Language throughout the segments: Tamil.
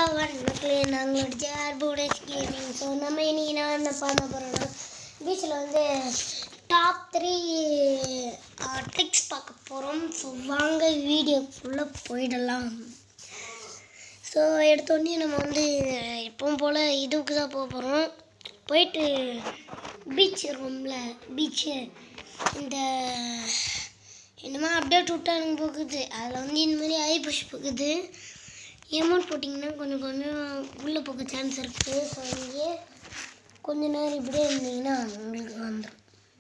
வணக்கங்களே நாங்களோட ஜேஆர் புவனேஷ் கேமிங் ஸோ நம்ம இன்னைக்கு நான் என்ன பண்ண போகிறோம்னா பீச்சில் வந்து டாப் த்ரீ ட்ரிக்ஸ் பார்க்க போகிறோம் ஸோ வாங்க வீடியோ ஃபுல்லாக போயிடலாம் ஸோ எடுத்தோடனே நம்ம வந்து எப்பவும் போல் இதுக்கு தான் போக போகிறோம் போயிட்டு பீச் இருக்கும்ல பீச்சு இந்த என்னமா அப்டேட் விட்டானுங்க போகுது அதில் வந்து இந்த மாதிரி ஐ புஷ் போகுது எமௌண்ட் போட்டிங்கன்னா கொஞ்சம் கொஞ்சம் உள்ளே போக சான்ஸ் இருக்குது ஸோ இங்கே கொஞ்ச நேரம் இப்படியே இருந்தீங்கன்னா உங்களுக்கு வந்துடும்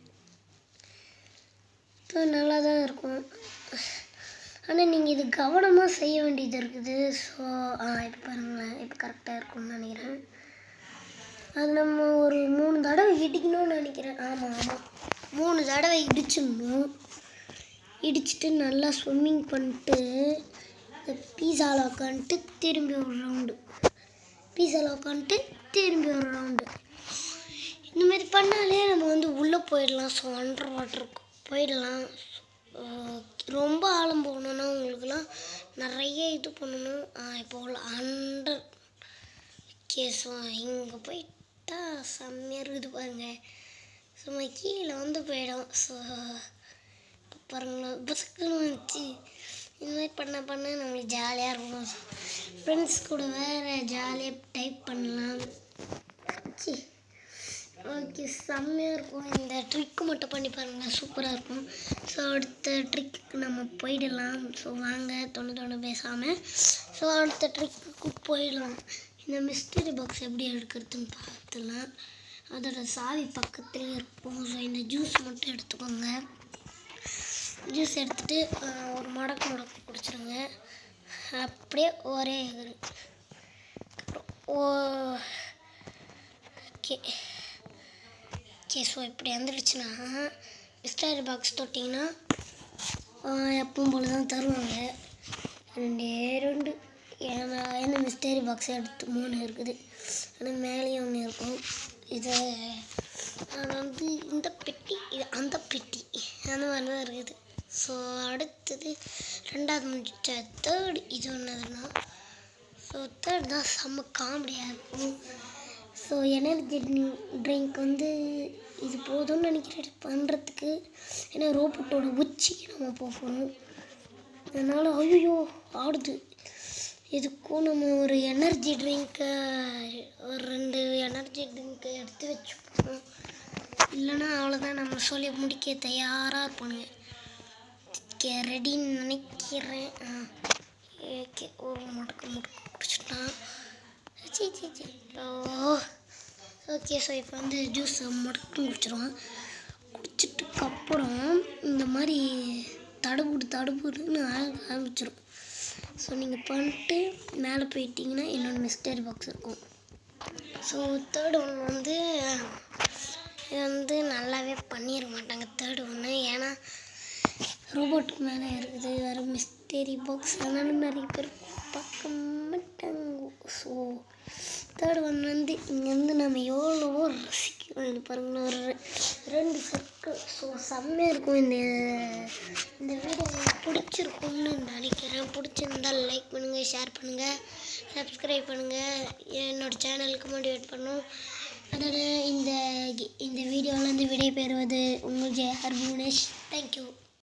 ஸோ நல்லா தான் இருக்கும் ஆனால் நீங்கள் இது கவனமாக செய்ய வேண்டியது இருக்குது ஸோ ஆ இப்போ பாருங்களேன் இப்போ கரெக்டாக இருக்கும்னு நினைக்கிறேன் அது நம்ம ஒரு மூணு தடவை இடிக்கணும்னு நினைக்கிறேன் ஆமாம் ஆமாம் மூணு தடவை இடிச்சிடணும் இடிச்சிட்டு நல்லா ஸ்விம்மிங் பண்ணிட்டு இந்த பீஸாவில் உட்காந்துட்டு திரும்பி ஒரு ரவுண்டு பீஸாவில் உட்காந்துட்டு திரும்பி ஒரு ரவுண்டு இந்த மாதிரி பண்ணாலே நம்ம வந்து உள்ளே போயிடலாம் ஸோ அண்டர் வாட்டருக்கு போயிடலாம் அஹ் ரொம்ப ஆழம் போகணுன்னா உங்களுக்குலாம் நிறைய இது பண்ணணும் ஆஹ் இப்போ உள்ள அண்டர் ஓகே ஸோ இங்கே போயிட்டா செம்மையாக இருக்குது பாருங்க சும்மா கீழே வந்து போயிடும் ஸோ பாருங்களேன் பசக்குன்னு வந்துச்சு இந்த மாதிரி பண்ண பண்ண நம்மளுக்கு ஜாலியாக இருக்கும் ஃப்ரெண்ட்ஸ் கூட வேறு ஜாலியாக டைப் பண்ணலாம் சி ஓகே செம்மையாக இருக்கும் இந்த ட்ரிக்கு மட்டும் பண்ணி பாருங்கள் சூப்பராக இருக்கும் ஸோ அடுத்த ட்ரிக்கு நம்ம போயிடலாம் ஸோ வாங்க தொண்ணு தொண்ணு பேசாமல் ஸோ அடுத்த ட்ரிக்கு போயிடலாம் இந்த மிஸ்டரி பாக்ஸ் எப்படி எடுக்கிறதுன்னு பார்த்துலாம் அதோட சாவி பக்கத்துலேயே இருக்கும் ஸோ இந்த ஜூஸ் மட்டும் எடுத்துக்கோங்க ஜூஸ் எடுத்துகிட்டு ஒரு மடக்கு மடக்கு குடிச்சிருங்க அப்படியே ஒரே இது. அப்புறம் ஓ ஓகே ஓகே ஸோ இப்படி வந்துடுச்சுன்னா மிஸ்டரி பாக்ஸ் தொட்டிங்கன்னா ஆஹ் எப்பவும் போல தான் தருவாங்க ரெண்டே ரெண்டு ஏன்னா இந்த மிஸ்டரி பாக்ஸ் எடுத்து மூணு இருக்குது ஆனால் மேலேயும் ஒன்று இருக்கும் இது அது வந்து இந்த பெட்டி இது அந்த பெட்டி அந்த மாதிரி தான் இருக்குது ஸோ அடுத்தது ரெண்டாவது முடிச்ச தேர்ட் இது ஒன்றுதுன்னா ஸோ தேர்ட் தான் செம்ம காமெடியாக இருக்கும் ஸோ எனர்ஜி ட்ரிங்க் வந்து இது போதும்னு நினைக்கிறேன் பண்ணுறதுக்கு ஏன்னா ரோபோட்டோட உச்சிக்கு நம்ம போகணும் அதனால் ஐயோ ஆடுது இதுக்கும் நம்ம ஒரு எனர்ஜி ட்ரிங்க்கை ஒரு ரெண்டு எனர்ஜி ட்ரிங்க்கை எடுத்து வச்சுப்போம் இல்லைன்னா அவ்வளோதான் நம்ம சொல்லி முடிக்க தயாராக இருப்பானுங்க ஓகே ரெடின்னு நினைக்கிறேன் ஆ ஓகே ஒரு முடக்கு முடக்கு குடிச்சிட்டான் சி சி சி ஓ ஓகே ஸோ இப்போ வந்து ஜூஸ் முடக்கு குடிச்சிருவான் குடிச்சிட்டுக்கு அப்புறம் இந்த மாதிரி தடுப்புடு தடுப்புடுன்னு ஆக ஆரம்பிச்சிடும் ஸோ நீங்கள் பண்ணிட்டு மேலே போயிட்டீங்கன்னா இன்னொன்று மிஸ்டரி பாக்ஸ் இருக்கும் ஸோ தேர்ட் ஒன் வந்து இது வந்து நல்லாவே பண்ணிட மாட்டாங்க தேர்ட் ஒன்று ஏன்னா ரோபோட்டுக்கு மேலே இருக்குது வேறு மிஸ்டரி பாக்ஸ் அதனால நிறைய பேர் பார்க்க மாட்டாங்க ஸோ தேர்ட் ஒன் வந்து இங்கேருந்து நம்ம எவ்வளவோ ரசிக்கிறோம் இது பாருங்களேன் ஒரு ரெ- ரெண்டு சர்க்கிள் ஸோ செம்மையாக இருக்கும் இந்த இந்த வீடியோ உங்களுக்கு பிடிச்சிருக்கும்னு நினைக்கிறேன் பிடிச்சிருந்தால் லைக் பண்ணுங்கள் ஷேர் பண்ணுங்கள் சப்ஸ்கிரைப் பண்ணுங்கள் என்னோட சேனலுக்கு மோட்டிவேட் பண்ணும் அதோட இந்த இந்த வீடியோவிலேருந்து விடை பெறுவது உங்கள் ஜெயஹர் புவனேஷ் தேங்க்யூ